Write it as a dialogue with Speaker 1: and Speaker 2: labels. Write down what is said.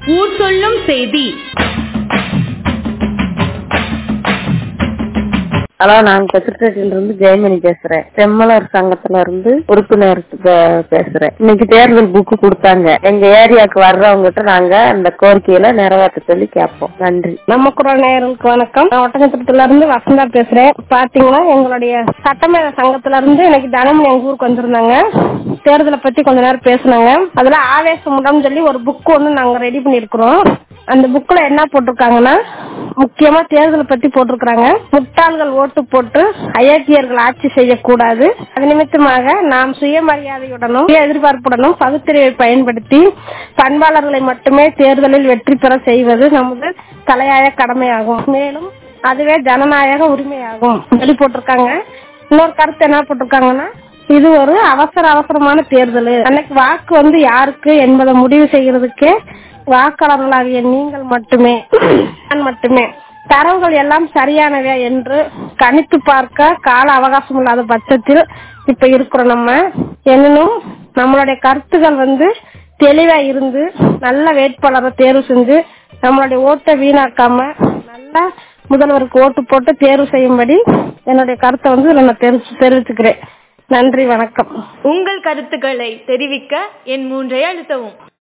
Speaker 1: ஊர் சொல்லும் செய்தி
Speaker 2: ஹலோ நான் செக்ரட்டரியில இருந்து ஜெயமணி பேசுறேன் செம்மலர் சங்கத்துல இருந்து உறுப்பினர் பே- பேசுறேன் இன்னைக்கு தேர்தல் புக்கு கொடுத்தாங்க எங்க ஏரியாவுக்கு வர்றவங்க கிட்ட நாங்க அந்த கோரிக்கையில நிறைவேற்ற சொல்லி கேட்போம் நன்றி
Speaker 3: நம்ம குரல் நேயர்களுக்கு வணக்கம் நான் ஒட்டச்சத்திரத்துல இருந்து வசந்தா பேசுறேன் பாத்தீங்கன்னா எங்களுடைய சட்டமேல சங்கத்துல இருந்து இன்னைக்கு தினமும் எங்க ஊருக்கு வந்திருந்தாங்க தேர்தலை பத்தி கொஞ்ச நேரம் பேசுனாங்க அதுல ஆவேசமுடம் சொல்லி ஒரு புக் ஒண்ணு நாங்க ரெடி பண்ணிருக்கிறோம் அந்த புக்ல என்ன போட்டிருக்காங்கன்னா முக்கியமா தேர்தலை பத்தி போட்டிருக்காங்க முட்டாள்கள் ஓட்டு போட்டு அயோக்கியர்கள் ஆட்சி செய்யக்கூடாது அது நிமித்தமாக நாம் சுயமரியாதையுடனும் சுய எதிர்பார்ப்புடனும் பகுத்தறிவை பயன்படுத்தி பண்பாளர்களை மட்டுமே தேர்தலில் வெற்றி பெற செய்வது நமது தலையாய கடமையாகும் மேலும் அதுவே ஜனநாயக உரிமையாகும் சொல்லி போட்டிருக்காங்க இன்னொரு கருத்து என்ன போட்டிருக்காங்கன்னா இது ஒரு அவசர அவசரமான தேர்தல் அன்னைக்கு வாக்கு வந்து யாருக்கு என்பதை முடிவு செய்யறதுக்கே வாக்காளர்களாகிய நீங்கள் மட்டுமே நான் மட்டுமே தரவுகள் எல்லாம் சரியானவை என்று கணித்து பார்க்க கால அவகாசம் இல்லாத பட்சத்தில் இப்ப இருக்கிறோம் நம்ம எனினும் நம்மளுடைய கருத்துக்கள் வந்து தெளிவா இருந்து நல்ல வேட்பாளரை தேர்வு செஞ்சு நம்மளுடைய ஓட்டை வீணாக்காம நல்ல முதல்வருக்கு ஓட்டு போட்டு தேர்வு செய்யும்படி என்னுடைய கருத்தை வந்து நான் தெரிவிச்சு தெரிவிச்சுக்கிறேன் நன்றி வணக்கம்
Speaker 1: உங்கள் கருத்துக்களை தெரிவிக்க என் மூன்றை அழுத்தவும்